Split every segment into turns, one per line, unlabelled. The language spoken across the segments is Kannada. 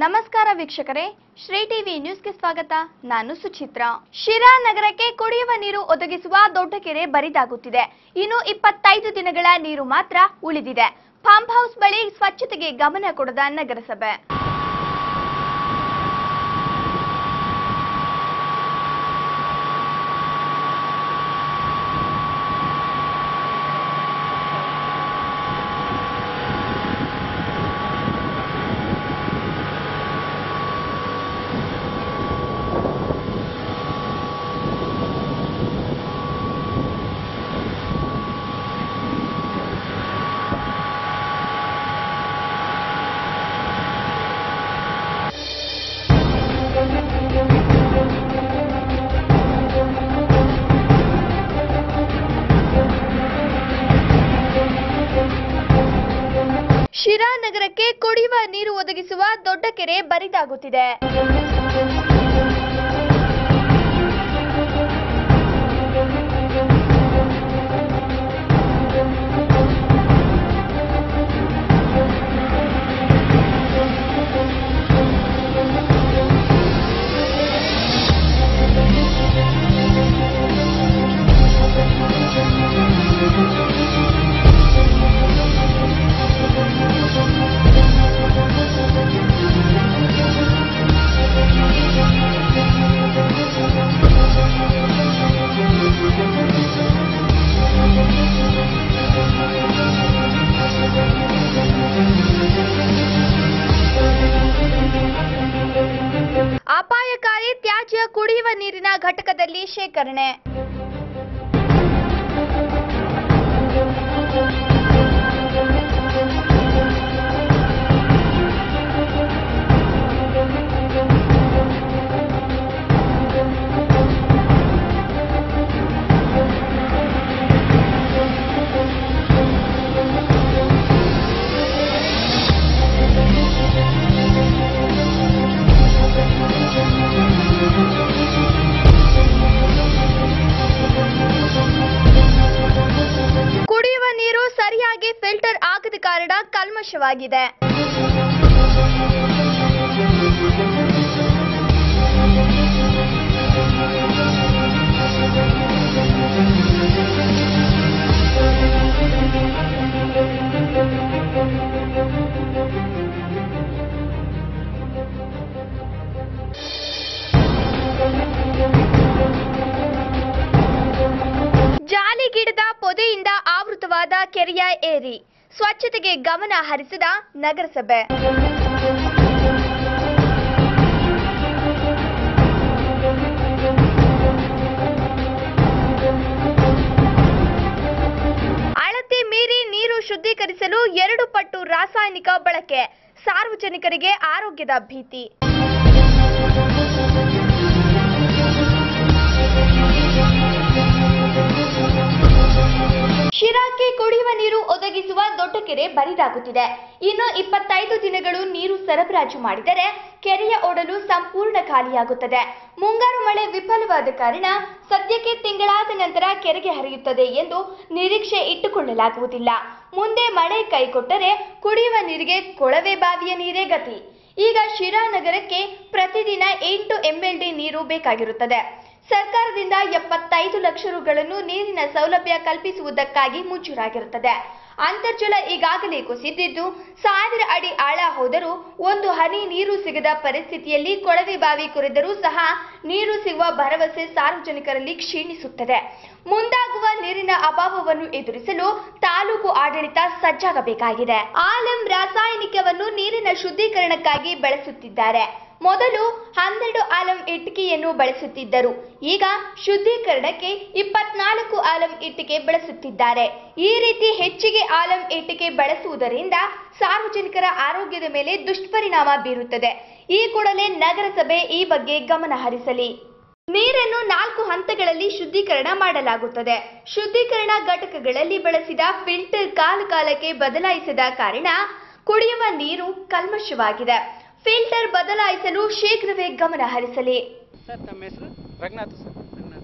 ನಮಸ್ಕಾರ ವೀಕ್ಷಕರೇ ಶ್ರೀ ಟಿವಿ ನ್ಯೂಸ್ಗೆ ಸ್ವಾಗತ ನಾನು ಸುಚಿತ್ರಾ ಶಿರಾ ನಗರಕ್ಕೆ ಕುಡಿಯುವ ನೀರು ಒದಗಿಸುವ ದೊಡ್ಡ ಕೆರೆ ಬರಿದಾಗುತ್ತಿದೆ ಇನ್ನು ಇಪ್ಪತ್ತೈದು ದಿನಗಳ ನೀರು ಮಾತ್ರ ಉಳಿದಿದೆ ಪಂಪ್ ಹೌಸ್ ಬಳಿ ಸ್ವಚ್ಛತೆಗೆ ಗಮನ ಕೊಡದ ನಗರಸಭೆ ಶಿರಾ ನಗರಕ್ಕೆ ಕುಡಿಯುವ ನೀರು ಒದಗಿಸುವ ದೊಡ್ಡ ಕೆರೆ ಬರಿದಾಗುತ್ತಿದೆ ಅಪಾಯಕಾರಿ ತ್ಯಾಜ್ಯ ಕುಡಿಯುವ ನೀರಿನ ಘಟಕದಲ್ಲಿ ಶೇಖರಣೆ ಕುಡಿಯುವ ನೀರು ಸರಿಯಾಗಿ ಫಿಲ್ಟರ್ ಆಗದ ಕಾರಣ ಕಲ್ಮಶವಾಗಿದೆ ಜಾಲಿಗಿಡದ ಪೊದೆಯಿಂದ ಆವೃತವಾದ ಕೆರೆಯ ಏರಿ ಸ್ವಚ್ಛತೆಗೆ ಗಮನ ಹರಿಸಿದ ನಗರಸಭೆ ಅಳತೆ ಮೀರಿ ನೀರು ಶುದ್ಧೀಕರಿಸಲು ಎರಡು ಪಟ್ಟು ರಾಸಾಯನಿಕ ಬಳಕೆ ಸಾರ್ವಜನಿಕರಿಗೆ ಆರೋಗ್ಯದ ಭೀತಿ ಶಿರಾಕ್ಕೆ ಕುಡಿಯುವ ನೀರು ಒದಗಿಸುವ ದೊಡ್ಡ ಕೆರೆ ಬರಿದಾಗುತ್ತಿದೆ ಇನ್ನು ಇಪ್ಪತ್ತೈದು ದಿನಗಳು ನೀರು ಸರಬರಾಜು ಮಾಡಿದರೆ ಕೆರೆಯ ಓಡಲು ಸಂಪೂರ್ಣ ಖಾಲಿಯಾಗುತ್ತದೆ ಮುಂಗಾರು ಮಳೆ ವಿಫಲವಾದ ಕಾರಣ ಸದ್ಯಕ್ಕೆ ತಿಂಗಳಾದ ನಂತರ ಕೆರೆಗೆ ಹರಿಯುತ್ತದೆ ಎಂದು ನಿರೀಕ್ಷೆ ಇಟ್ಟುಕೊಳ್ಳಲಾಗುವುದಿಲ್ಲ ಮುಂದೆ ಮಳೆ ಕೈಕೊಟ್ಟರೆ ಕುಡಿಯುವ ನೀರಿಗೆ ಕೊಳವೆ ಬಾವಿಯ ನೀರೇ ಗತಿ ಈಗ ಶಿರಾ ನಗರಕ್ಕೆ ಪ್ರತಿದಿನ ಎಂಟು ಎಂಎಲ್ಡಿ ನೀರು ಬೇಕಾಗಿರುತ್ತದೆ ಸರ್ಕಾರದಿಂದ ಎಪ್ಪತ್ತೈದು ಲಕ್ಷ ರುಗಳನ್ನು ನೀರಿನ ಸೌಲಭ್ಯ ಕಲ್ಪಿಸುವುದಕ್ಕಾಗಿ ಮಂಜೂರಾಗಿರುತ್ತದೆ ಅಂತರ್ಜಲ ಈಗಾಗಲೇ ಕುಸಿದಿದ್ದು ಸಾವಿರ ಅಡಿ ಆಳ ಹೋದರೂ ಒಂದು ಹನಿ ನೀರು ಸಿಗದ ಪರಿಸ್ಥಿತಿಯಲ್ಲಿ ಕೊಳವೆ ಬಾವಿ ಕೊರೆದರೂ ಸಹ ನೀರು ಸಿಗುವ ಭರವಸೆ ಸಾರ್ವಜನಿಕರಲ್ಲಿ ಕ್ಷೀಣಿಸುತ್ತದೆ ಮುಂದಾಗುವ ನೀರಿನ ಅಭಾವವನ್ನು ಎದುರಿಸಲು ತಾಲೂಕು ಆಡಳಿತ ಸಜ್ಜಾಗಬೇಕಾಗಿದೆ ಆಲಂ ರಾಸಾಯನಿಕವನ್ನು ನೀರಿನ ಶುದ್ಧೀಕರಣಕ್ಕಾಗಿ ಬಳಸುತ್ತಿದ್ದಾರೆ ಮೊದಲು ಹನ್ನೆರಡು ಆಲಂ ಇಟ್ಟಿಗೆಯನ್ನು ಬಳಸುತ್ತಿದ್ದರು ಈಗ ಶುದ್ಧೀಕರಣಕ್ಕೆ ಇಪ್ಪತ್ನಾಲ್ಕು ಆಲಂ ಇಟ್ಟಿಗೆ ಬಳಸುತ್ತಿದ್ದಾರೆ ಈ ರೀತಿ ಹೆಚ್ಚಿಗೆ ಆಲಂ ಇಟ್ಟಿಗೆ ಬಳಸುವುದರಿಂದ ಸಾರ್ವಜನಿಕರ ಆರೋಗ್ಯದ ಮೇಲೆ ದುಷ್ಪರಿಣಾಮ ಬೀರುತ್ತದೆ ಈ ಕೂಡಲೇ ನಗರಸಭೆ ಈ ಬಗ್ಗೆ ಗಮನ ಹರಿಸಲಿ ನೀರನ್ನು ನಾಲ್ಕು ಹಂತಗಳಲ್ಲಿ ಶುದ್ಧೀಕರಣ ಮಾಡಲಾಗುತ್ತದೆ ಶುದ್ಧೀಕರಣ ಘಟಕಗಳಲ್ಲಿ ಬಳಸಿದ ಫಿಲ್ಟರ್ ಕಾಲ ಕಾಲಕ್ಕೆ ಬದಲಾಯಿಸದ ಕಾರಣ ಕುಡಿಯುವ ನೀರು ಕಲ್ಮಶವಾಗಿದೆ ಫಿಲ್ಟರ್ ಬದಲಾಯಿಸಲು ಶೀಘ್ರವೇ ಗಮನ ಹರಿಸಲಿ
ಸರ್ ತಮ್ಮ ಹೆಸರು
ರಂಗನಾಥ್ ಸರ್
ರಂಗನಾಥ್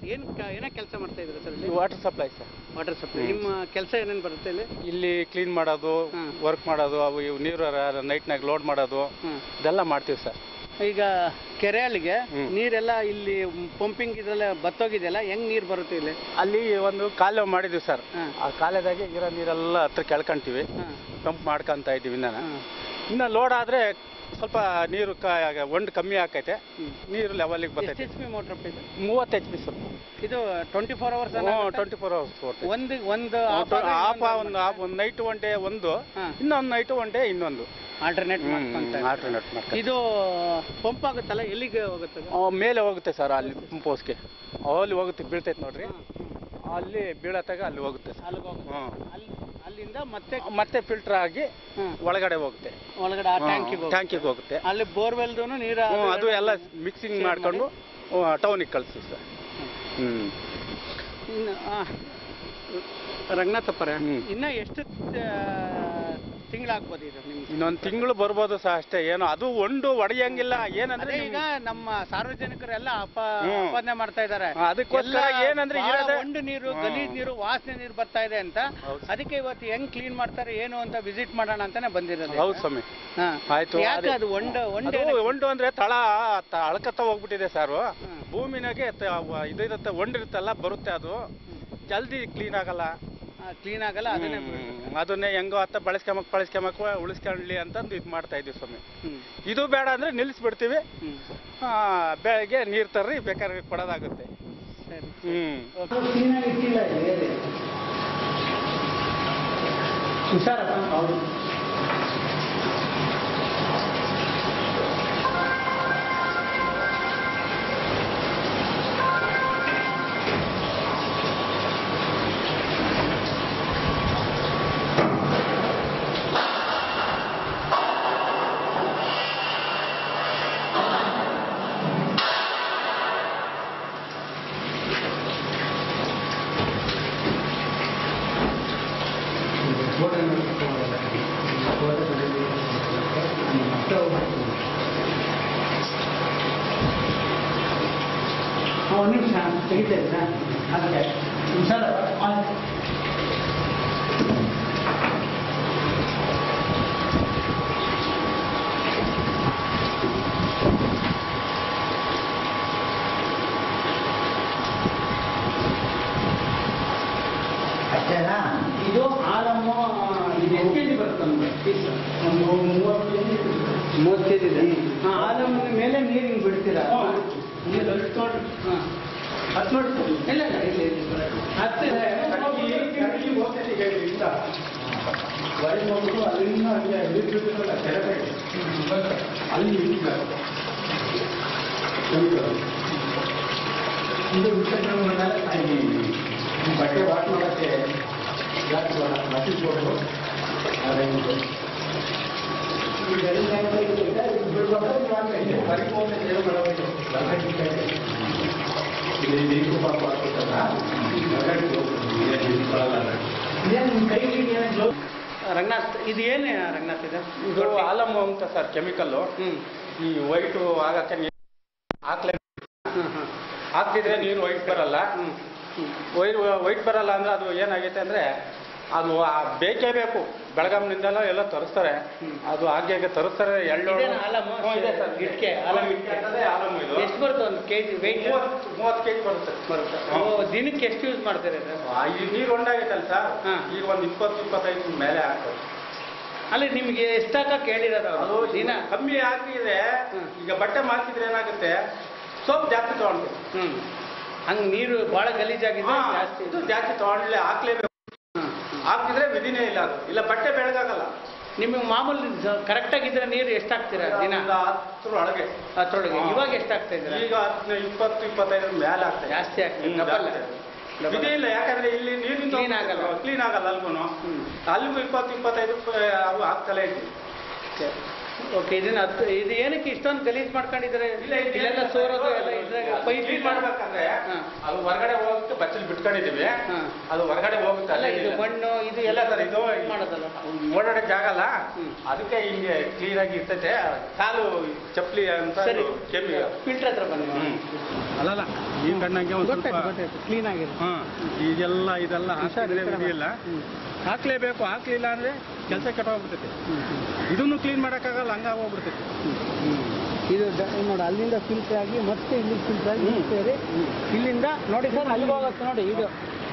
ರಂಗನಾಥ್ ಏನು ಏನೋ ಕೆಲಸ ಮಾಡ್ತಾ ಇದ್ದೀರಾ ಸರ್
ಈ water supply sir
water supply ನಿಮ್ಮ ಕೆಲಸ ಏನೇನು ಬರುತ್ತೆ ಇಲ್ಲಿ
ಇಲ್ಲಿ ಕ್ಲೀನ್ ಮಾಡೋದು
ಹ್ಮ್.
ವರ್ಕ್ ಮಾಡೋದು ಅವು ಇವು ನೀರು ನೈಟ್ನಾಗ ಲೋಡ್ ಮಾಡೋದು
ಹ್ಮ್.
ಇದೆಲ್ಲ ಮಾಡ್ತೀವಿ ಸರ್
ಈಗ ಕೆರೆಯಲ್ಲಿಗೆ
ಹ್ಮ್.
ನೀರೆಲ್ಲ ಇಲ್ಲಿ ಪಂಪಿಂಗ್ ಇದೆಲ್ಲ ಬತ್ತೋಗಿದೆಯಲ್ಲ ಹೆಂಗ್ ನೀರು ಬರುತ್ತೆ ಇಲ್ಲಿ
ಅಲ್ಲಿ ಒಂದು ಕಾಲುವೆ ಮಾಡಿದ್ವಿ ಸರ್
ಹಾಂ
ಆ ಕಾಲುವೆದಾಗೆ ಇರೋ ನೀರೆಲ್ಲ ಹತ್ರ ಕೆಳ್ಕೊಂತೀವಿ
ಹಾಂ
ಪಂಪ್ ಮಾಡ್ಕೊಂತ ಇದ್ದೀವಿ ಇನ್ನ
ಹಾಂ
ಇನ್ನು ಲೋಡ್ ಆದರೆ ಸ್ವಲ್ಪ ನೀರು ಕ ಒಂಡು ಕಮ್ಮಿ ಆಕೈತೆ
ಹ್ಮ್.
ನೀರು ಲೆವೆಲಿಗೆ
ಎಷ್ಟು
ಬರ್ತೈತೆ
ಎಚ್ ಪಿ ಮೋಟ್ರಪ್ಪ ಇದು
ಮೂವತ್ತು ಎಚ್ ಪಿ ಸರ್
ಇದು twenty four hours
twenty four hours ಬರ್ತೈತೆ
ಒಂದು ಒಂದು
ಆಫ್ ಒಂದು ಆಫ್ ಒಂದು ನೈಟ್ ಒನ್ ಡೇ ಒಂದು
ಹಾಂ
ಇನ್ನೊಂದು ನೈಟ್ ಒನ್ ಡೇ ಇನ್ನೊಂದು
ಆಲ್ಟರ್ನೇಟ್ ಮಾಡ್ಕೊಂತ
ಆಲ್ಟರ್ನೇಟ್ ಮಾಡ್ಕೊಂಡು
ಇದು ಪಂಪ್ ಆಗುತ್ತಲ್ಲ ಎಲ್ಲಿಗೆ ಹೋಗುತ್ತೆ ಅದು?
ಆ, ಮೇಲೆ ಹೋಗುತ್ತೆ ಸರ್ ಅಲ್ಲಿ ಪೋಸ್ಗೆ ಅಲ್ಲಿ ಹೋಗುತ್ತೆ ಬೀಳ್ತೈತೆ ನೋಡ್ರಿ ಅಲ್ಲಿ ಬೀಳತ್ತಾಗ ಅಲ್ಲಿ ಹೋಗುತ್ತೆ ಸರ್
ಅಲ್ಲಿಗೆ ಹೋಗುತ್ತೆ
ಹ್ಮ್.
ಅಲ್ಲಿ ಅಲ್ಲಿಂದ ಮತ್ತೆ
ಮತ್ತೆ ಫಿಲ್ಟರ್ ಆಗಿ
ಹ್ಮ್.
ಒಳಗಡೆ ಹೋಗುತ್ತೆ
ಒಳಗಡೆ ಆ ಟ್ಯಾಂಕಿಗೆ ಹೋಗುತ್ತೆ
ಟ್ಯಾಂಕಿಗೆ ಹೋಗುತ್ತೆ
ಅಲ್ಲಿ ಬೋರ್ವೆಲ್ದು ನೀರು
ಹ್ಮ್, ಅದು ಎಲ್ಲ ಮಿಕ್ಸಿಂಗ್
Share
ಮಾಡ್ಕೊಂಡು ಟೌನಿಗೆ ಕಳಿಸ್ತೀವಿ ಸರ್ ಹ್ಮ್
ಇನ್ನು ಆ, ರಂಗನಾಥಪ್ಪರ
ಹ್ಮ್.
ಇನ್ನ ಎಷ್ಟು ತಿಂಗಳಾಗ್ಬೋದು ಇದು ನಿಮ್ಗೆ
ಇನ್ನೊಂದು ತಿಂಗಳು ಬರ್ಬೋದು ಸರ್ ಅಷ್ಟೇ ಏನೋ ಅದು ಒಂದು ಒಡೆಯಂಗಿಲ್ಲ ಏನಂದ್ರೆ
ಅದೇ ಈಗ ನಮ್ಮ ಸಾರ್ವಜನಿಕರೆಲ್ಲ ಅಪ
ಹ್ಮ್.
ಅಪಾದನೆ ಮಾಡ್ತಾ ಇದ್ದಾರೆ
ಹಾ, ಅದಕ್ಕೋಸ್ಕರ
ಎಲ್ಲ
ಏನಂದ್ರೆ
ಬಹಳ
ಇರೋದೇ-
ಒಂಡು ನೀರು
ಹ್ಮ್.
ಗಲೀಜ್ ನೀರು ವಾಸನೆ ನೀರು ಬರ್ತಾ ಇದೆ ಅಂತ
ಹೌದು.
ಅದಕ್ಕೆ ಇವತ್ತು ಹೆಂಗ್ ಕ್ಲೀನ್ ಮಾಡ್ತಾರೆ ಏನು ಅಂತ ವಿಸಿಟ್ ಮಾಡೋಣ ಅಂತಾನೆ ಬಂದಿರೋದು
ಹೌದು ಸ್ವಾಮಿ
ಹಾ.
ಆಯ್ತು
ಯಾಕೆ
ಅದೇ-
ಅದು ಒಂಡ ಒಂಡೆ
ಅದು ಒಂಡು ಅಂದ್ರೆ ತಳ ತ- ಅಳ್ಕತ್ತ ಹೋಗ್ಬಿಟ್ಟಿದೆ ಸಾರು
ಹ್ಮ್.
ಭೂಮಿನಾಗೆ ತ- ವ- ಇದು ಇರುತ್ತೆ ಒಂಡಿರುತ್ತಲ್ಲ ಬರುತ್ತೆ ಅದು ಜಲ್ದಿ ಕ್ಲೀನ್ ಆಗಲ್ಲ
ಕ್ಲೀನ್ ಆಗಲ್ಲ ಅದನ್ನೇ
ಹ್ಮ್. ಅದನ್ನೇ ಹೆಂಗೋ ಅತ್ತ ಬಳಸ್ಕೊಂಬಕ್ ಬಳಸ್ಕೊಂಬಕ್ ಉಳಿಸ್ಕೊಳ್ಳಿ ಅಂತಂದು ಇದು ಮಾಡ್ತಾ ಇದೀವಿ ಸ್ವಾಮಿ
ಹ್ಮ್
ಇದು ಬೇಡ ಅಂದ್ರೆ ನಿಲ್ಲಿಸ್ಬಿಡ್ತೀವಿ
ಹ್ಮ್
ಆ, ಬೆಳಗ್ಗೆ ನೀರು ತರ್ರಿ ಬೇಕಾದ್ರೆ ಕೊಡೋದಾಗುತ್ತೆ
ಸರಿ
ಹ್ಮ್
ಹುಷಾರಪ್ಪ ಒಂದು ನಿಮಿಷ ತೆಗಿತಾ ಇದ್ದೀರಾ ಅದಕ್ಕೆ ಹುಷಾರಪ್ಪ ಆಯ್ತು.
ಅಷ್ಟೇನಾ
ಇದು ಆಲಮ್ಮ ಇದು ಎಷ್ಟು ಕೆ ಜಿ ಬರುತ್ತೆ ನಮ್ಗೆ ಪೀಸ್ ಒಂದು ಮೂವತ್ತು ಕೆ ಜಿ ಮೂವತ್ತು ಕೆ ಜಿ ಇದೆ ಹಾಂ ಆಲಮ್ಮನ ಮೇಲೆ ನೀರು ಹಿಂಗೆ ಬಿಡ್ತೀರಾ ನೀರು ಹತ್ತು ನೋಡಿ ಹಾಂ ಹತ್ತು ನೋಡಿ ಇಲ್ಲ ಇಲ್ಲ ಇಲ್ಲ ಇಲ್ಲ ಹತ್ತು
ಅಲ್ಲಿಂದ ಅಲ್ಲಿ ಎಲ್ಲಿದ್ದಿರಲ್ಲ ಕೆಳಗಡೆ ಅಲ್ಲಿ ಇದು ವಿಷಯ ಬಟ್ಟೆ ವಾಶ್ ಮಾಡೋಕ್ಕೆ ಗ್ಯಾಸ್ ಮಸಿಸ್ಬೋದು ಅದೇ
ರಂಗನಾಥ್ ಇದು ಏನು ರಂಗನಾಥ್ ಇದು
ಇದು ಆಲಮ್ ಅಂತ ಸರ್ ಕೆಮಿಕಲ್ಲು
ಹ್ಞೂ
ಈ ವೈಟು ಆಗಕ್ಕೆ ನೀರು ಹಾಕ್ಲೇ
ಹಾಂ ಹಾಂ
ಹಾಕ್ತಿದ್ರೆ ನೀರು ವೈಟ್ ಬರಲ್ಲ
ಹ್ಞೂ
ವೈಟ್ ವೈಟ್ ಬರಲ್ಲ ಅಂದ್ರೆ ಅದು ಏನಾಗೈತೆ ಅಂದ್ರೆ ಅದು ಆ ಬೇಕೇ ಬೇಕು ಬೆಳಗಾಂನಿಂದೆಲ್ಲ ಎಲ್ಲ ತರಿಸ್ತಾರೆ
ಹ್ಮ್.
ಅದು ಹಾಗೆ ಹಾಗೆ ತರಿಸ್ತಾರೆ ಎಳ್ಳು
ಇದೇನಾ ಆಲಮ್ಮು?
ಹ್ಞೂ, ಇದೆ ಸರ್
ಇಟ್ಕೆ, ಆಲಮ್ ಇಟ್ಕೆ.
ಅದೇ ಆಲಮ್ ಇದು
ಎಷ್ಟು ಬರುತ್ತೆ ಒಂದು ಕೆ ಜಿ ವೆಯ್ಟ್
ಮೂವತ್ತು ಮೂವತ್ತು ಕೆಜಿ ಬರುತ್ತೆ
ಬರುತ್ತೆ
ಹ್ಮ್.
ಓ ದಿನಕ್ಕೆ ಎಷ್ಟು ಯೂಸ್ ಮಾಡ್ತಾರೆ ಇದು
ಆ, ಈ ನೀರು ಒಂದಾಗೈತಲ್ಲ ಸರ್
ಹಾ.
ಈಗ ಒಂದು ಇಪ್ಪತ್ತು ಇಪ್ಪತ್ತೈದು ಮೇಲೆ ಆಗ್ತದೆ
ಅಲ್ಲಿ ನಿಮಗೆ ಎಷ್ಟಾಗ ಕೇಳಿರೋದು
ಅದು
ಅವರು
ದಿನ
ದಿನ
ಕಮ್ಮಿ ಆಗ್ತಿದೆ
ಹ್ಮ್.
ಈಗ ಬಟ್ಟೆ ಮಾರ್ತಿದ್ರೆ ಏನಾಗುತ್ತೆ ಸೋಪ್ ಜಾಸ್ತಿ ತಗೊಂಡ್ತೀವಿ
ಹ್ಞೂ ಹಂಗೆ ನೀರು ಭಾಳ ಗಲೀಜಾಗಿದೆ ಜಾಸ್ತಿ
ಇದು ಜಾಸ್ತಿ ತಗೊಂಡ್ಲೆ ಹಾಕ್ಲೇಬೇಕು
ಹ್ಮ್.
ಹಾಕ್ತಿದ್ರೆ ವಿಧಿನೇ ಇಲ್ಲ ಅದು ಇಲ್ಲ ಬಟ್ಟೆ ಬೆಳಗಾಗಲ್ಲ
ನಿಮಗೆ ಮಾಮೂಲಿ ಕರೆಕ್ಟ್ ಆಗಿದ್ರೆ ನೀರು ಎಷ್ಟಾಗ್ತೀರಾ ದಿನ
ಒಂದು ಹತ್ತರ ಒಳಗೆ
ಅದ್ರೊಳಗೆ
ಹಾ.
ಇವಾಗ ಎಷ್ಟಾಗ್ತಾ ಇದ್ದೀರಾ
ಈಗ ಹತ್ತು ಇಪ್ಪತ್ತು ಇಪ್ಪತ್ತೈದರ ಮೇಲೆ ಆಗ್ತದೆ
ಜಾಸ್ತಿ ಆಗ್ತದೆ
ಹ್ಮ್,
ಡಬಲ್
ಜಾಸ್ತಿ. ವಿಧಿ ಇಲ್ಲ ಯಾಕಂದ್ರೆ ಇಲ್ಲಿ ನೀರಿನ
Clean ಆಗಲ್ಲ.
ಕ್ಲೀನ್ ಆಗಲ್ಲ ಅಲ್ಗೂ
ಹ್ಮ್.
ಅಲ್ಲಿಗೂ ಇಪ್ಪತ್ತು ಇಪ್ಪತ್ತೈದು ಪ- ಅವು ಆಗ್ತಲೇ ಇದ್ವಿ
ಓಕೆ ಇದನ್ನ ಹತ್ತು ಇದು ಏನಕ್ಕೆ ಇಷ್ಟೊಂದು ಗಲೀಜ್ ಮಾಡ್ಕೊಂಡಿದ್ದಾರೆ ಇಲ್ಲೆಲ್ಲ ಸೋರೋದು ಎಲ್ಲ ಇದ್ರಾಗ ಪೈಪ್
ಕ್ಲೀನ್ ಮಾಡ್ಬೇಕಂದ್ರೆ
ಹಾ.
ಅದು ಹೊರಗಡೆ ಹೋಗುತ್ತೆ ಬಚ್ಚಲ್ ಬಿಟ್ಕೊಂಡಿದೀವಿ
ಹಾ.
ಅದು ಹೊರಗಡೆ ಹೋಗುತ್ತೆ
ಅಲ್ಲ
ಅಲ್ಲೇ
ಇದು
ಇಲ್ಲ.
ಮಣ್ಣು ಇದು
ಇಲ್ಲ
ಎಲ್ಲ
ಸರ್ ಇದು
ಮಾಡೋದಲ್ಲ
ಓಡಾಡಕ್ ಜಾಗ ಅಲ್ಲ
ಹ್ಮ್.
ಅದಕ್ಕೆ ಹಿಂಗೆ ಕ್ಲೀನ್ ಆಗಿ ಇರ್ತೈತೆ ಕಾಲು ಚಪ್ಪಲಿ ಅಂತ
ಸರಿ
ಕೆಮ್ಮಿ
ಫಿಲ್ಟರ್ ಹತ್ರ ಬನ್ನಿ
ಅಲ್ಲಲ್ಲ ಈ ಕಣ್ಣಂಗೆ ಒಂದು
ಗೊತ್ತಾಯ್ತು ಗೊತ್ತಾಯ್ತು ಕ್ಲೀನ್ ಆಗಿದೆ
ಹಾ ಇದೆಲ್ಲ ಇದೆಲ್ಲ ಹಾಕಿದ್ರೆ
ಹುಷಾರು.
ವಿಧಿಯಿಲ್ಲ
ಹ್ಮ್.
ಹಾಕ್ಲೇಬೇಕು ಹಾಕ್ಲಿಲ್ಲ ಅಂದ್ರೆ ಕೆಲಸ ಕೆಟ್ಟೋಗ್ಬಿಡ್ತೈತೆ ಇದನ್ನು ಕ್ಲೀನ್ ಮಾಡೋಕ್ಕಾಗಲ್ಲ ಹಂಗ ಹೋಗ್ಬಿಡ್ತೈತೆ
ಇದು ಡ- ನೋಡಿ ಅಲ್ಲಿಂದ ಫಿಲ್ಟರ್ ಆಗಿ ಮತ್ತೆ ಇಲ್ಲಿ ಫಿಲ್ಟರ್ ಆಗಿ ಇಲ್ಲಿ ಸೇರಿ ಇಲ್ಲಿಂದ ನೋಡಿ ಸರ್ ಅಲ್ಲಿಗೆ ಹೋಗುತ್ತೆ ನೋಡಿ ಇದು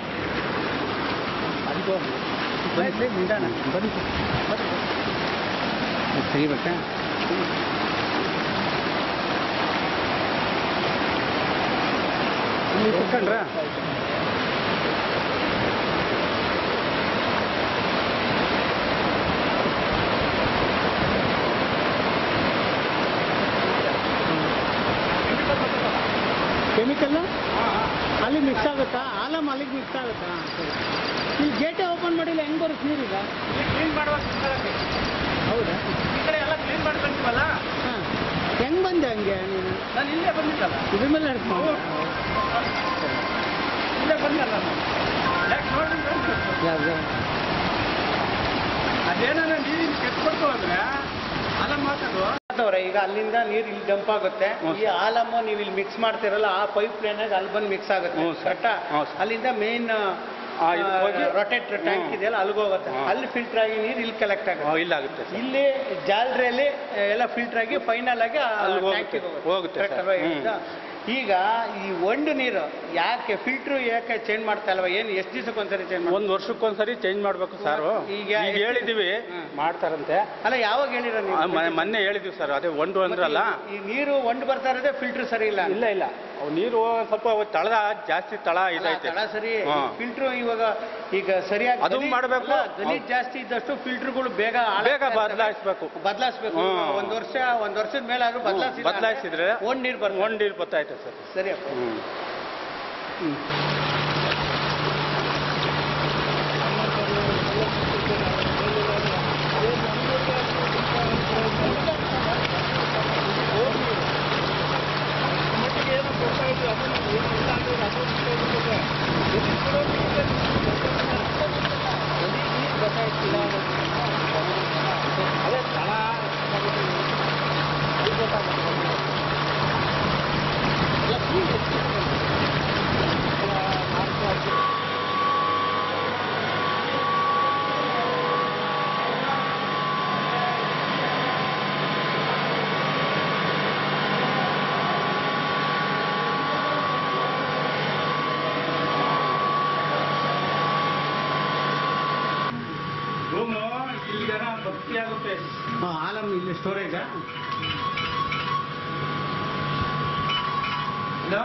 ಅಲ್ಲಿಗೆ ಹೋಗಿ ಬನ್ನಿ ನಿಧಾನ ಬನ್ನಿ ಸರ್ ತೆಗಿಬೇಕಾ ಇಲ್ಲಿ ಕುತ್ಕೊಂಡ್ರಾ ಕೆಮಿಕಲ್ ಅಲ್ಲಿ ಮಿಕ್ಸ್ ಆಗುತ್ತಾ ಆಲಮ್ ಅಲ್ಲಿಗೆ ಮಿಕ್ಸ್ ಆಗುತ್ತಾ ಸರಿ ಇಲ್ಲಿ ಗೇಟೇ ಓಪನ್ ಮಾಡಿಲ್ಲ ಹೆಂಗ್ ಬರುತ್ತೆ ನೀರೀಗ
ಕ್ಲೀನ್ ಮಾಡುವಾಗ
ಹೌದಾ
ಈ ಕಡೆ ಎಲ್ಲ ಕ್ಲೀನ್ ಮಾಡ್ಕೊಂತೀವಲ್ಲ
ಹಾಂ ಹೆಂಗ್ ಬಂದೆ ಹಂಗೆ ನೀನು
ನಾನು ಇಲ್ಲೇ ಬಂದಿದ್ದಲ್ಲ
ಇದ್ರ ಮೇಲೆ ನಡ್ಕೊಂಡು
ಇಲ್ಲೇ ಬಂದಲ್ಲ ನಾನು ಯಾಕೆ ನೋಡಿದ್ರೆ
ಯಾವ್ದು
ಅದೇನಾರ ನೀರಿನ ಕೆಟ್ಬಿಡ್ತು ಅಂದ್ರೆ ಅಲ್ಲ ಮಾತಾಡು
ಅವ್ರೆ, ಈಗ ಅಲ್ಲಿಂದ ನೀರು ಇಲ್ಲಿ ಡಂಪ್ ಆಗುತ್ತೆ
ಹ್ಞೂ
ಈ ಆಲಮ್ಮು ನೀವು ಇಲ್ಲಿ ಮಿಕ್ಸ್ ಮಾಡ್ತಿರಲ್ಲ ಆ ಪೈಪ್ ಲೈನ್ ಆಗಿ ಅಲ್ಲಿ ಬಂದು ಮಿಕ್ಸ್ ಆಗುತ್ತೆ
ಹ್ಞೂ ಸರ್.
ಕರೆಕ್ಟಾ
ಹ್ಞೂ ಸರ್.
ಅಲ್ಲಿಂದ ಮೇನ್
ಆ, ಇದು ಹೋಗಿ-
ರೊಟೇಟ್ ಟ್ಯಾಂಕ್
ಹ್ಞೂ.
ಇದೆಯಲ್ಲ ಅಲ್ಲಿಗೆ ಹೋಗುತ್ತೆ
ಹ್ಞೂ.
ಅಲ್ಲಿ ಫಿಲ್ಟರ್ ಆಗಿ ನೀರು ಇಲ್ಲಿ ಕಲೆಕ್ಟ್ ಆಗುತ್ತೆ
ಇಲ್ಲ ಆಗುತ್ತೆ ಸರ್.
ಇಲ್ಲಿ ಜಾಲರಿಯಲ್ಲಿ ಎಲ್ಲ ಫಿಲ್ಟರ್ ಆಗಿ ಫೈನಲ್ ಆಗಿ ಆ
ಅಲ್ಲಿ ಹೋಗುತ್ತೆ.
ಟ್ಯಾಂಕಿಗೆ
ಹೋಗುತ್ತೆ
Correct
ಸರ್.
ಅಲ್ವಾ
ಹ್ಮ್.
ಹೇಳಿದ್ದು? ಈಗ ಈ ಒಂದು ನೀರು ಯಾಕೆ ಫಿಲ್ಟ್ರು ಯಾಕೆ ಚೇಂಜ್ ಮಾಡ್ತಾ ಇಲ್ವಾ ಏನು ಎಷ್ಟು ದಿವಸಕ್ಕೆ ಒಂದ್ಸರಿ ಚೇಂಜ್ ಮಾಡಿ
ಒಂದ್ ವರ್ಷಕ್ಕೊಂದ್ಸರಿ ಚೇಂಜ್ ಮಾಡ್ಬೇಕು ಸರ್
ಈಗ
ಈಗ ಹೇಳಿದೀವಿ
ಹ್ಮ್.
ಮಾಡ್ತಾರಂತೆ
ಅಲ್ಲ ಯಾವಾಗ ಹೇಳಿರ ನೀವು
ಆ, ಮೊನ್ನೆ- ಮೊನ್ನೆ ಹೇಳಿದ್ವಿ ಸರ್ ಅದೇ ಒಂದು ಅಂದ್ರಲ್ಲ
ಮತ್ತೆ ಈ- ಈ ನೀರು ಒಂಡು ಬರ್ತಾ ಇರೋದೇ ಫಿಲ್ಟರ್ ಸರಿ ಇಲ್ಲ
ಇಲ್ಲ ಇಲ್ಲ ಅವು ನೀರು ಸ್ವಲ್ಪ ಅವು ತಳದ ಜಾಸ್ತಿ ತಳ ಇದೈತೆ
ತಳ ಸರಿ
ಹಾ.
ಫಿಲ್ಟರ್ ಇವಾಗ ಈಗ ಸರಿಯಾಗಿ
ಅದು
ಗಲೀಜ್-
ಮಾಡ್ಬೇಕು.
ಅಲ್ಲ, ಗಲೀಜ್ ಜಾಸ್ತಿ ಇದ್ದಷ್ಟು ಫಿಲ್ಟರ್ಗಳು ಬೇಗ
ಬೇಗ ಬದಲಾಯಿಸ್ಬೇಕು
ಬದಲಾಯಿಸ್ಬೇಕು
ಹ್ಮ್.
ಒಂದ್ ವರ್ಷ ಒಂದ್ ವರ್ಷದ ಮೇಲೆ ಆದ್ರೂ ಬದಲಾಯಿಸಿ
ಬದಲಾಯಿಸಿದ್ರೆ
ಒಂದ್ ನೀರು ಬರ್ತದೆ
ಒಂದ್ ನೀರು ಬರ್ತೈತೆ ಸರ್
ಸರಿ ಅಪ್ಪ
ಹ್ಮ್ ರೂಮು ಇಲ್ಲಿ ಜನ ಭಕ್ತಿ ಆಗುತ್ತೆ
ಆಲಮ್ ಇಲ್ಲಿ ಸ್ಟೋರೇಜ್
ಇಲ್ಲ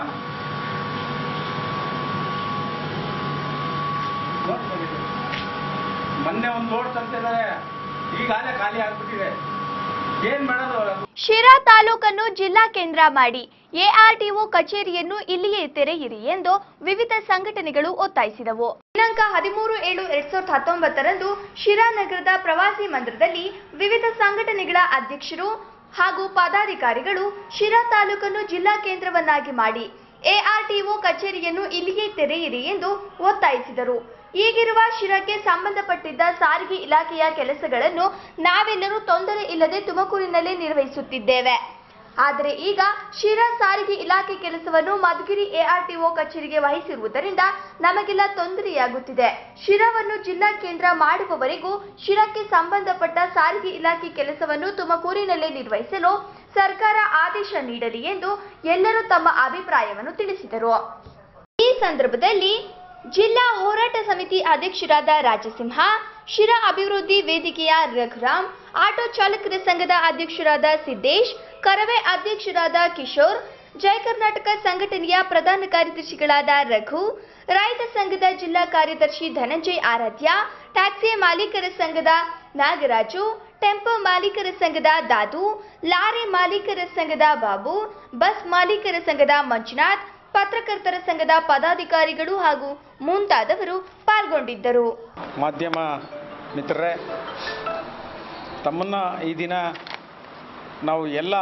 ಮೊನ್ನೆ ಒಂದು ರೋಡ್ ತಂತಿದ್ದಾರೆ ಈಗಾಗಲೇ ಖಾಲಿ ಆಗ್ಬಿಟ್ಟಿದೆ ಏನ್ ಮಾಡೋದು
ಶಿರಾ ತಾಲೂಕನ್ನು ಜಿಲ್ಲಾ ಕೇಂದ್ರ ಮಾಡಿ ಎಆರ್ಟಿಒ ಕಚೇರಿಯನ್ನು ಇಲ್ಲಿಯೇ ತೆರೆಯಿರಿ ಎಂದು ವಿವಿಧ ಸಂಘಟನೆಗಳು ಒತ್ತಾಯಿಸಿದವು ದಿನಾಂಕ ಹದಿಮೂರು ಏಳು ಎರಡ್ ಸಾವಿರದ ಹತ್ತೊಂಬತ್ತರಂದು ಶಿರಾ ನಗರದ ಪ್ರವಾಸಿ ಮಂದಿರದಲ್ಲಿ ವಿವಿಧ ಸಂಘಟನೆಗಳ ಅಧ್ಯಕ್ಷರು ಹಾಗೂ ಪದಾಧಿಕಾರಿಗಳು ಶಿರಾ ತಾಲೂಕನ್ನು ಜಿಲ್ಲಾ ಕೇಂದ್ರವನ್ನಾಗಿ ಮಾಡಿ ಎಆರ್ಟಿಒ ಕಚೇರಿಯನ್ನು ಇಲ್ಲಿಯೇ ತೆರೆಯಿರಿ ಎಂದು ಒತ್ತಾಯಿಸಿದರು ಈಗಿರುವ ಶಿರಾಕ್ಕೆ ಸಂಬಂಧಪಟ್ಟಿದ್ದ ಸಾರಿಗೆ ಇಲಾಖೆಯ ಕೆಲಸಗಳನ್ನು ನಾವೆಲ್ಲರೂ ತೊಂದರೆ ಇಲ್ಲದೆ ತುಮಕೂರಿನಲ್ಲೇ ನಿರ್ವಹಿಸುತ್ತಿದ್ದೇವೆ ಆದರೆ ಈಗ ಶಿರಾ ಸಾರಿಗೆ ಇಲಾಖೆ ಕೆಲಸವನ್ನು ಮಧುಗಿರಿ ಎಆರ್ಟಿಒ ಕಚೇರಿಗೆ ವಹಿಸಿರುವುದರಿಂದ ನಮಗೆಲ್ಲ ತೊಂದರೆಯಾಗುತ್ತಿದೆ ಶಿರಾವನ್ನು ಜಿಲ್ಲಾ ಕೇಂದ್ರ ಮಾಡುವವರೆಗೂ ಶಿರಾಕ್ಕೆ ಸಂಬಂಧಪಟ್ಟ ಸಾರಿಗೆ ಇಲಾಖೆ ಕೆಲಸವನ್ನು ತುಮಕೂರಿನಲ್ಲೇ ನಿರ್ವಹಿಸಲು ಸರ್ಕಾರ ಆದೇಶ ನೀಡಲಿ ಎಂದು ಎಲ್ಲರೂ ತಮ್ಮ ಅಭಿಪ್ರಾಯವನ್ನು ತಿಳಿಸಿದರು ಈ ಸಂದರ್ಭದಲ್ಲಿ ಜಿಲ್ಲಾ ಹೋರಾಟ ಸಮಿತಿ ಅಧ್ಯಕ್ಷರಾದ ರಾಜಸಿಂಹ ಶಿರಾ ಅಭಿವೃದ್ಧಿ ವೇದಿಕೆಯ ರಘುರಾಮ್ ಆಟೋ ಚಾಲಕರ ಸಂಘದ ಅಧ್ಯಕ್ಷರಾದ ಸಿದ್ದೇಶ್ ಕರವೇ ಅಧ್ಯಕ್ಷರಾದ ಕಿಶೋರ್ ಜಯ ಕರ್ನಾಟಕ ಸಂಘಟನೆಯ ಪ್ರಧಾನ ಕಾರ್ಯದರ್ಶಿಗಳಾದ ರಘು ರೈತ ಸಂಘದ ಜಿಲ್ಲಾ ಕಾರ್ಯದರ್ಶಿ ಧನಂಜಯ್ ಆರಾಧ್ಯ ಟ್ಯಾಕ್ಸಿ ಮಾಲೀಕರ ಸಂಘದ ನಾಗರಾಜು ಟೆಂಪೋ ಮಾಲೀಕರ ಸಂಘದ ದಾದು ಲಾರಿ ಮಾಲೀಕರ ಸಂಘದ ಬಾಬು ಬಸ್ ಮಾಲೀಕರ ಸಂಘದ ಮಂಜುನಾಥ್ ಪತ್ರಕರ್ತರ ಸಂಘದ ಪದಾಧಿಕಾರಿಗಳು ಹಾಗೂ ಮುಂತಾದವರು ಪಾಲ್ಗೊಂಡಿದ್ದರು
ಮಾಧ್ಯಮ ಮಿತ್ರರೇ ತಮ್ಮನ್ನು ಈ ದಿನ ನಾವು ಎಲ್ಲ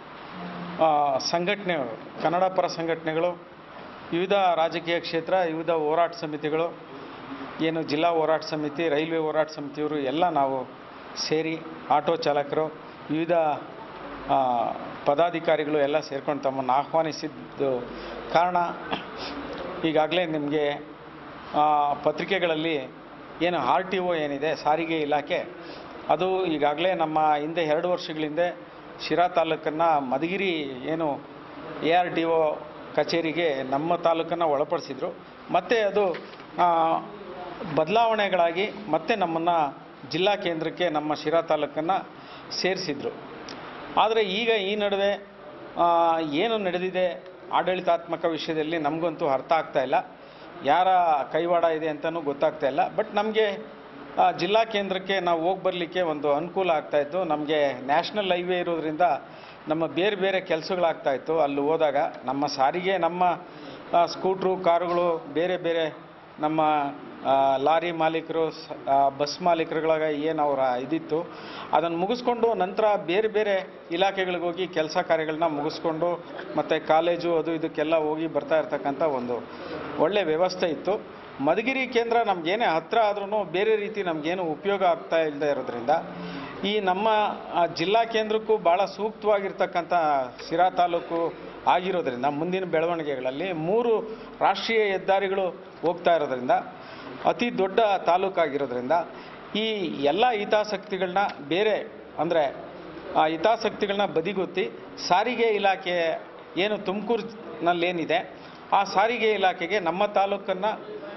ಆ, ಸಂಘಟನೆಗಳು ಕನ್ನಡ ಪರ ಸಂಘಟನೆಗಳು ವಿವಿಧ ರಾಜಕೀಯ ಕ್ಷೇತ್ರ ವಿವಿಧ ಹೋರಾಟ ಸಮಿತಿಗಳು ಏನು ಜಿಲ್ಲಾ ಹೋರಾಟ ಸಮಿತಿ ರೈಲ್ವೆ ಹೋರಾಟ ಸಮಿತಿಯವರು ಎಲ್ಲ ನಾವು ಸೇರಿ ಆಟೋ ಚಾಲಕರು ವಿವಿಧ ಆ, ಪದಾಧಿಕಾರಿಗಳು ಎಲ್ಲ ಸೇರ್ಕೊಂಡು ತಮ್ಮನ್ನು ಆಹ್ವಾನಿಸಿದ್ದು ಕಾರಣ ಈಗಾಗಲೇ ನಿಮಗೆ ಪತ್ರಿಕೆಗಳಲ್ಲಿ ಏನು ಆರ್ ಟಿ ಒ ಏನಿದೆ ಸಾರಿಗೆ ಇಲಾಖೆ ಅದು ಈಗಾಗಲೇ ನಮ್ಮ ಹಿಂದೆ ಎರಡು ವರ್ಷಗಳ ಹಿಂದೆ ಶಿರಾ ತಾಲೂಕನ್ನು ಮಧುಗಿರಿ ಏನು ಎ ಆರ್ ಟಿ ಒ ಕಚೇರಿಗೆ ನಮ್ಮ ತಾಲೂಕನ್ನು ಒಳಪಡಿಸಿದ್ರು ಮತ್ತೆ ಅದು ಆ, ಬದಲಾವಣೆಗಳಾಗಿ ಮತ್ತೆ ನಮ್ಮನ್ನು ಜಿಲ್ಲಾ ಕೇಂದ್ರಕ್ಕೆ ನಮ್ಮ ಶಿರಾ ತಾಲೂಕನ್ನು ಸೇರಿಸಿದ್ರು ಆದರೆ ಈಗ ಈ ನಡುವೆ ಆ, ಏನು ನಡೆದಿದೆ ಆಡಳಿತಾತ್ಮಕ ವಿಷಯದಲ್ಲಿ ನಮಗಂತೂ ಅರ್ಥ ಆಗ್ತಾ ಇಲ್ಲ ಯಾರ ಕೈವಾಡ ಇದೆ ಅಂತಲೂ ಗೊತ್ತಾಗ್ತಾ ಇಲ್ಲ ಬಟ್ ನಮಗೆ ಜಿಲ್ಲಾ ಕೇಂದ್ರಕ್ಕೆ ನಾವು ಹೋಗಿ ಬರಲಿಕ್ಕೆ ಒಂದು ಅನುಕೂಲ ಆಗ್ತಾಯಿತ್ತು ನಮಗೆ ನ್ಯಾಷನಲ್ ಹೈವೇ ಇರೋದ್ರಿಂದ ನಮ್ಮ ಬೇರೆ ಬೇರೆ ಕೆಲಸಗಳಾಗ್ತಾ ಇತ್ತು ಅಲ್ಲಿ ಹೋದಾಗ ನಮ್ಮ ಸಾರಿಗೆ ನಮ್ಮ ಆ, ಸ್ಕೂಟ್ರು ಕಾರುಗಳು ಬೇರೆ ಬೇರೆ ನಮ್ಮ ಆ, ಲಾರಿ ಮಾಲೀಕರು ಸ- ಆ, ಬಸ್ ಮಾಲೀಕರುಗಳಾಗ ಏನು ಅವರ ಇದಿತ್ತು ಅದನ್ನು ಮುಗಿಸ್ಕೊಂಡು ನಂತರ ಬೇರೆ ಬೇರೆ ಇಲಾಖೆಗಳಿಗೆ ಹೋಗಿ ಕೆಲಸ ಕಾರ್ಯಗಳನ್ನ ಮುಗಿಸ್ಕೊಂಡು ಮತ್ತು ಕಾಲೇಜು ಅದು ಇದಕ್ಕೆಲ್ಲ ಹೋಗಿ ಬರ್ತಾ ಇರ್ತಕ್ಕಂಥ ಒಂದು ಒಳ್ಳೆ ವ್ಯವಸ್ಥೆ ಇತ್ತು ಮಧುಗಿರಿ ಕೇಂದ್ರ ನಮಗೇನೇ ಹತ್ತಿರ ಆದ್ರೂ ಬೇರೆ ರೀತಿ ನಮಗೇನು ಉಪಯೋಗ ಆಗ್ತಾ ಇಲ್ಲದೆ ಇರೋದ್ರಿಂದ ಈ ನಮ್ಮ ಆ, ಜಿಲ್ಲಾ ಕೇಂದ್ರಕ್ಕೂ ಭಾಳ ಸೂಕ್ತವಾಗಿರ್ತಕ್ಕಂಥ ಸಿರಾ ತಾಲೂಕು ಆಗಿರೋದ್ರಿಂದ ಮುಂದಿನ ಬೆಳವಣಿಗೆಗಳಲ್ಲಿ ಮೂರು ರಾಷ್ಟ್ರೀಯ ಹೆದ್ದಾರಿಗಳು ಹೋಗ್ತಾ ಇರೋದ್ರಿಂದ ಅತಿ ದೊಡ್ಡ ತಾಲೂಕಾಗಿರೋದ್ರಿಂದ ಈ ಎಲ್ಲ ಹಿತಾಸಕ್ತಿಗಳನ್ನ ಬೇರೆ ಅಂದರೆ ಆ ಹಿತಾಸಕ್ತಿಗಳನ್ನ ಬದಿಗೊತ್ತಿ ಸಾರಿಗೆ ಇಲಾಖೆ ಏನು ತುಮಕೂರಿನಲ್ಲೇನಿದೆ ಆ ಸಾರಿಗೆ ಇಲಾಖೆಗೆ ನಮ್ಮ ತಾಲೂಕನ್ನು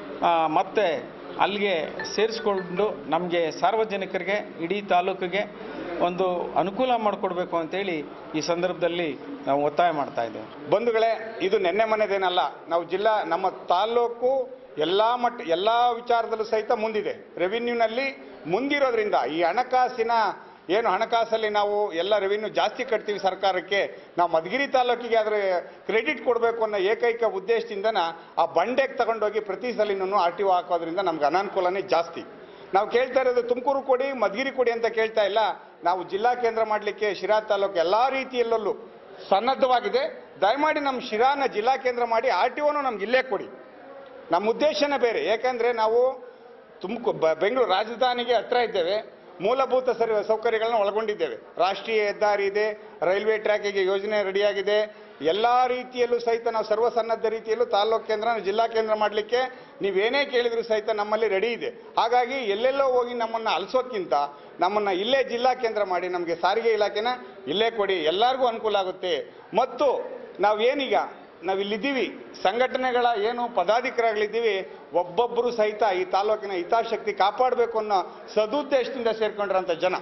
ಮತ್ತೆ ಅಲ್ಲಿಗೆ ಸೇರಿಸ್ಕೊಂಡು ನಮಗೆ ಸಾರ್ವಜನಿಕರಿಗೆ ಇಡೀ ತಾಲೂಕಿಗೆ ಒಂದು ಅನುಕೂಲ ಮಾಡಿಕೊಡ್ಬೇಕು ಅಂತೇಳಿ ಈ ಸಂದರ್ಭದಲ್ಲಿ ನಾವು ಒತ್ತಾಯ ಮಾಡ್ತಾ ಇದ್ದೇವೆ
ಬಂಧುಗಳೇ ಇದು ನೆನ್ನೆ ಮನೆದೇನಲ್ಲ ನಾವು ಜಿಲ್ಲಾ ನಮ್ಮ ತಾಲ್ಲೂಕು ಎಲ್ಲ ಮಟ್ಟ ಎಲ್ಲ ವಿಚಾರದಲ್ಲೂ ಸಹಿತ ಮುಂದಿದೆ ರೆವಿನ್ಯೂನಲ್ಲಿ ಮುಂದಿರೋದ್ರಿಂದ ಈ ಹಣಕಾಸಿನ ಏನು ಹಣಕಾಸಲ್ಲಿ ನಾವು ಎಲ್ಲ ರೆವಿನ್ಯೂ ಜಾಸ್ತಿ ಕಟ್ತೀವಿ ಸರ್ಕಾರಕ್ಕೆ ನಾವು ಮಧುಗಿರಿ ತಾಲೂಕಿಗೆ ಅದರ ಕ್ರೆಡಿಟ್ ಕೊಡಬೇಕು ಅನ್ನೋ ಏಕೈಕ ಉದ್ದೇಶದಿಂದನ ಆ ಬಂಡೆಗೆ ತಗೊಂಡೋಗಿ ಪ್ರತಿ ಸಲಿನೂ ಆರ್ ಟಿ ಒ ಹಾಕೋದ್ರಿಂದ ನಮ್ಗೆ ಅನಾನುಕೂಲನೇ ಜಾಸ್ತಿ ನಾವು ಕೇಳ್ತಾ ಇರೋದು ತುಮಕೂರು ಕೊಡಿ ಮಧುಗಿರಿ ಕೊಡಿ ಅಂತ ಕೇಳ್ತಾ ಇಲ್ಲ ನಾವು ಜಿಲ್ಲಾ ಕೇಂದ್ರ ಮಾಡಲಿಕ್ಕೆ ಶಿರಾ ತಾಲೂಕು ಎಲ್ಲ ರೀತಿಯಲ್ಲೂ ಸನ್ನದ್ಧವಾಗಿದೆ ದಯಮಾಡಿ ನಮ್ಮ ಶಿರಾನ ಜಿಲ್ಲಾ ಕೇಂದ್ರ ಮಾಡಿ ಆರ್ ಟಿ ಒನು ನಮ್ಗೆ ಇಲ್ಲೇ ಕೊಡಿ ನಮ್ಮ ಉದ್ದೇಶನೇ ಬೇರೆ ಯಾಕಂದರೆ ನಾವು ತುಮಕು ಬ- ಬೆಂಗಳೂರು ರಾಜಧಾನಿಗೆ ಹತ್ರ ಇದ್ದೇವೆ ಮೂಲಭೂತ ಸರಿ ಸೌಕರ್ಯಗಳನ್ನ ಒಳಗೊಂಡಿದ್ದೇವೆ ರಾಷ್ಟ್ರೀಯ ಹೆದ್ದಾರಿ ಇದೆ ರೈಲ್ವೆ ಟ್ರ್ಯಾಕಿಗೆ ಯೋಜನೆ ರೆಡಿಯಾಗಿದೆ ಎಲ್ಲ ರೀತಿಯಲ್ಲೂ ಸಹಿತ ನಾವು ಸರ್ವಸನ್ನದ್ಧ ರೀತಿಯಲ್ಲೂ ತಾಲೂಕು ಕೇಂದ್ರ ಜಿಲ್ಲಾ ಕೇಂದ್ರ ಮಾಡಲಿಕ್ಕೆ ನೀವೇನೇ ಕೇಳಿದ್ರು ಸಹಿತ ನಮ್ಮಲ್ಲಿ ರೆಡಿ ಇದೆ ಹಾಗಾಗಿ ಎಲ್ಲೆಲ್ಲೋ ಹೋಗಿ ನಮ್ಮನ್ನು ಅಲಿಸೋಕ್ಕಿಂತ ನಮ್ಮನ್ನು ಇಲ್ಲೇ ಜಿಲ್ಲಾ ಕೇಂದ್ರ ಮಾಡಿ ನಮಗೆ ಸಾರಿಗೆ ಇಲಾಖೆನ ಇಲ್ಲೇ ಕೊಡಿ ಎಲ್ಲರಿಗೂ ಅನುಕೂಲ ಆಗುತ್ತೆ ಮತ್ತು ನಾವೇನೀಗ ನಾವು ಇಲ್ಲಿದ್ದೀವಿ ಸಂಘಟನೆಗಳ ಏನು ಪದಾಧಿಕಾರಿಗಳಿದ್ದೀವಿ ಒಬ್ಬೊಬ್ಬರು ಸಹಿತ ಈ ತಾಲೂಕಿನ ಹಿತಾಸಕ್ತಿ ಕಾಪಾಡಬೇಕು ಅನ್ನೋ ಸದುದ್ದೇಶದಿಂದ ಸೇರ್ಕೊಂಡಿರೋಂಥ ಜನ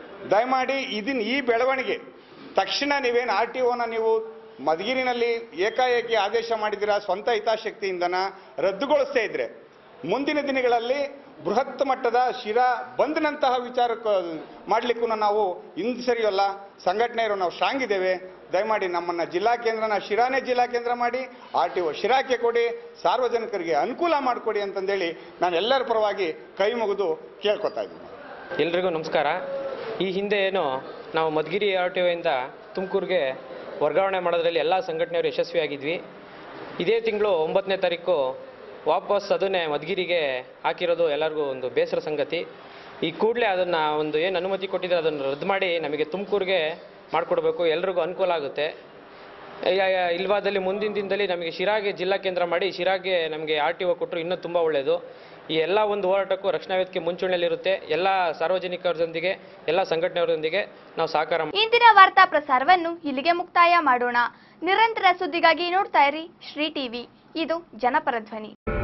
ದಯಮಾಡಿ ಇದನ್ನ ಈ ಬೆಳವಣಿಗೆ ತಕ್ಷಣ ನೀವೇನು ಆರ್ ಟಿ ಒನ ನೀವು ಮಧುಗಿರಿನಲ್ಲಿ ಏಕಾಏಕಿ ಆದೇಶ ಮಾಡಿದಿರ ಸ್ವಂತ ಹಿತಾಸಕ್ತಿಯಿಂದನ ರದ್ದುಗೊಳಿಸ್ತಾ ಇದ್ರೆ ಮುಂದಿನ ದಿನಗಳಲ್ಲಿ ಬೃಹತ್ ಮಟ್ಟದ ಶಿರಾ ಬಂದ್ನಂತಹ ವಿಚಾರ ಮಾಡಲಿಕ್ಕೂ ನಾವು ಹಿಂದೆ ಸರಿಯಲ್ಲ ಸಂಘಟನೆಯರು ನಾವು ಸ್ಟ್ರಾಂಗ್ ಇದ್ದೇವೆ ದಯಮಾಡಿ ನಮ್ಮನ್ನ ಜಿಲ್ಲಾ ಕೇಂದ್ರನ ಶಿರಾನೇ ಜಿಲ್ಲಾ ಕೇಂದ್ರ ಮಾಡಿ ಆರ್ ಟಿ ಒ ಶಿರಾಕ್ಕೆ ಕೊಡಿ ಸಾರ್ವಜನಿಕರಿಗೆ ಅನುಕೂಲ ಮಾಡಿಕೊಡಿ ಅಂತಂದೇಳಿ ನಾನು ಎಲ್ಲರ ಪರವಾಗಿ ಕೈ ಮುಗಿದು ಕೇಳ್ಕೊತಾ ಇದ್ದೀನಿ
ಎಲ್ರಿಗೂ ನಮಸ್ಕಾರ ಈ ಹಿಂದೆ ಏನು ನಾವು ಮಧುಗಿರಿ ಆರ್ ಟಿ ಒಯಿಂದ ತುಮಕೂರಿಗೆ ವರ್ಗಾವಣೆ ಮಾಡೋದ್ರಲ್ಲಿ ಎಲ್ಲ ಸಂಘಟನೆಯವರು ಯಶಸ್ವಿಯಾಗಿದ್ವಿ ಇದೇ ತಿಂಗಳು ಒಂಬತ್ತನೇ ತಾರೀಕು ವಾಪಸ್ ಅದನ್ನೇ ಮಧುಗಿರಿಗೆ ಹಾಕಿರೋದು ಎಲ್ಲರಿಗೂ ಒಂದು ಬೇಸರ ಸಂಗತಿ ಈ ಕೂಡಲೇ ಅದನ್ನು ಒಂದು ಏನು ಅನುಮತಿ ಕೊಟ್ಟಿದ್ದಾರೆ ಅದನ್ನು ರದ್ದು ಮಾಡಿ ನಮಗೆ ತುಮಕೂರಿಗೆ ಮಾಡಿಕೊಡ್ಬೇಕು ಎಲ್ರಿಗೂ ಅನುಕೂಲ ಆಗುತ್ತೆ ಯ- ಯ- ಇಲ್ವಾದಲ್ಲಿ ಮುಂದಿನ ದಿನದಲ್ಲಿ ನಮಗೆ ಶಿರಾಗೆ ಜಿಲ್ಲಾ ಕೇಂದ್ರ ಮಾಡಿ ಶಿರಾಗೆ ನಮಗೆ ಆರ್ ಟಿ ಒ ಕೊಟ್ಟರು ಇನ್ನೂ ತುಂಬ ಒಳ್ಳೆಯದು ಈ ಎಲ್ಲ ಒಂದು ಹೋರಾಟಕ್ಕೂ ರಕ್ಷಣಾ ವೇದಿಕೆ ಮುಂಚೂಣಿಯಲ್ಲಿರುತ್ತೆ ಎಲ್ಲ ಸಾರ್ವಜನಿಕರೊಂದಿಗೆ ಎಲ್ಲ ಸಂಘಟನೆಯವರೊಂದಿಗೆ ನಾವು ಸಹಕಾರ
ಇಂದಿನ ವಾರ್ತಾ ಪ್ರಸಾರವನ್ನು ಇಲ್ಲಿಗೆ ಮುಕ್ತಾಯ ಮಾಡೋಣ ನಿರಂತರ ಸುದ್ದಿಗಾಗಿ ನೋಡ್ತಾ ಇರಿ ಶ್ರೀ ಟಿವಿ ಇದು ಜನಪರ ಧ್ವನಿ